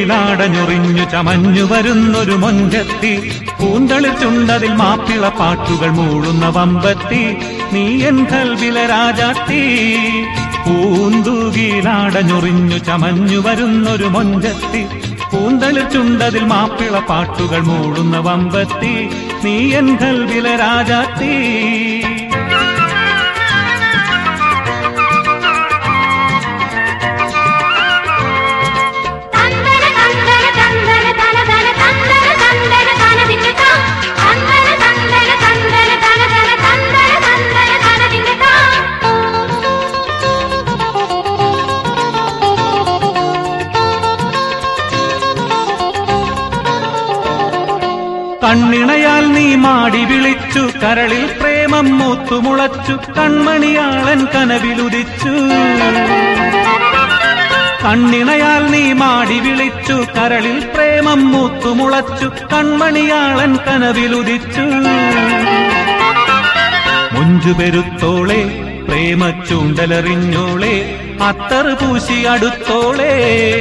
പൂന്തുകിലാടഞ്ഞൊറിഞ്ഞു ചമഞ്ഞു വരുന്നൊരു മൊഞ്ചത്തി പൂന്തളിർ ചുണ്ടതിൽ മാപ്പിള പാട്ടുകൾ മൂളുന്ന വമ്പത്തി നീ എൻ കൽവിലെ രാജാത്തി പൂന്തുകിലാടഞ്ഞൊറിഞ്ഞു ചമഞ്ഞു വരുന്നൊരു മൊഞ്ചത്തി പൂന്തളിർ ചുണ്ടതിൽ മാപ്പിള പാട്ടുകൾ മൂളുന്ന വമ്പത്തി നീ എൻ കൽവിലെ രാജാത്തി തന്തന തന്തന തന്തന തന തന തന്തന തന്തന തനതിന്റെ താ തന്തന തന്തന തന്തന തന തന തന്തന തന്തന തനതിന്റെ താ കണ്ണിണയാൽ നീ മാടി വിളിച്ചു കരളിൽ പ്രേമം മൂത്തുമുളച്ചു കൺമണിയാളൻ കനവിലുദിച്ചു കണ്ണിണയാൽ നീ മാടി വിളിച്ചു കരളിൽ പ്രേമം മൂത്തുമുളച്ചു കൺമണിയാളൻ കനവിലുദിച്ചു മുഞ്ചു പെരുത്തോളെ പ്രേമ ചൂണ്ടലെറിഞ്ഞോളെ അത്തറ് പൂശി അടുത്തോളെ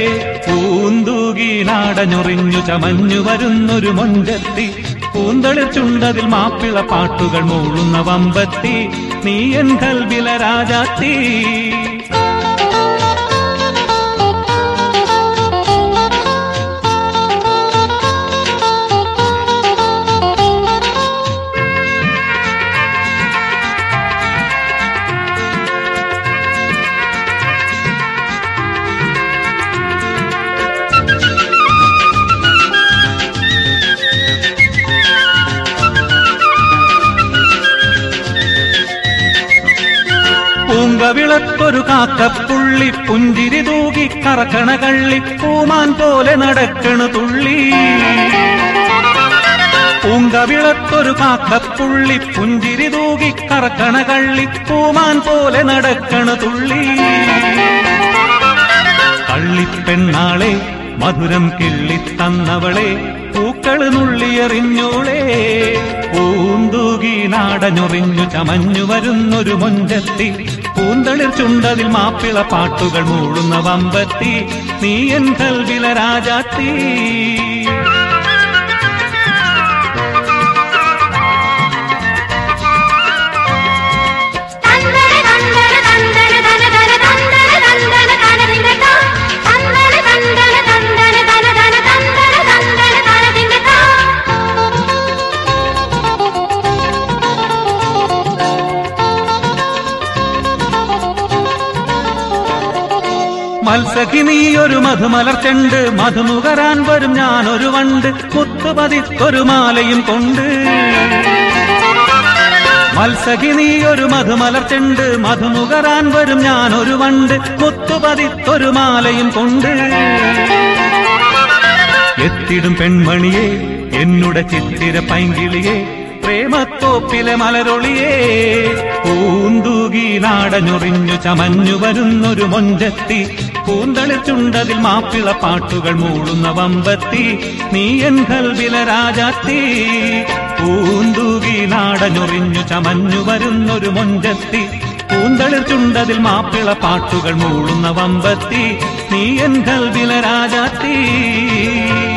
പൂന്തൂകീനാടഞ്ഞൊറിഞ്ഞു ചമഞ്ഞു വരുന്നൊരു മൊഞ്ചത്തി പൂന്തളിർ ചുണ്ടതിൽ മാപ്പിള പാട്ടുകൾ മൂളുന്ന വമ്പത്തി നീ എൻ കൽവില രാജാത്തി പൂങ്കവിളത്തൊരു കാക്കപ്പുള്ളി പുഞ്ചിരി തൂകി കറക്കണ കള്ളി പൂമാൻ പോലെ നടക്കണ തുള്ളി പൂങ്കവിളത്തൊരു കാക്കപ്പുള്ളി പുഞ്ചിരി തൂകി കറക്കണ കള്ളി പൂമാൻ പോലെ നടക്കണ തുള്ളി കള്ളിപ്പെണ്ണാളെ മധുരം കിള്ളിത്തന്നവളെ പൂക്കള് നുള്ളിയെറിഞ്ഞോളെ പൂന്തൂകി നാടഞ്ഞൊറിഞ്ഞു ചമഞ്ഞു വരുന്നൊരു മൊഞ്ചത്തി പൂന്തളിർ ചുണ്ടതിൽ മാപ്പിള പാട്ടുകൾ മൂളുന്ന വമ്പത്തി നീ എൻ കൽവില രാജാത്തി തന്തന തന്തന തന്തന തന തന തന്തന തന്തന തനതിന്റെ താ തന്തന തന്തന തന്തന തന തന തന്തന തന്തന തനതിന്റെ താ മത്സഖി നീ ഒരു മധുമലർച്ചെണ്ട് മധുമുകരാൻ വരും ഞാനൊരു വണ്ട് മുത്തുപതിത്തൊരു മാലയും കൊണ്ട് മത്സഖി നീ ഒരു മധുമലർച്ചെണ്ട് മധുമുകരാൻ വരും ഞാനൊരു വണ്ട് മുത്തുപതിത്തൊരു മാലയും കൊണ്ട് എത്തിടും പെൺമണിയെ എന്നുടെ ചിത്തിര പൈങ്കിളിയെ പ്രേമത്തോപ്പിലെ മലരൊളിയേ പൂന്തൂകി നാടഞ്ഞൊറിഞ്ഞു ചമഞ്ഞു വരുന്നൊരു മൊഞ്ചത്തി പൂന്തളിർ ചുണ്ടതിൽ മാപ്പിള പാട്ടുകൾ മൂളുന്ന വമ്പത്തി നീ എൻ കൽവില രാജാത്തി പൂന്തൂകി നാടഞ്ഞൊറിഞ്ഞു ചമഞ്ഞു വരുന്നൊരു മൊഞ്ചത്തി പൂന്തളിർ ചുണ്ടതിൽ മാപ്പിള പാട്ടുകൾ മൂളുന്ന വമ്പത്തി നീ എൻ കൽവില രാജാത്തി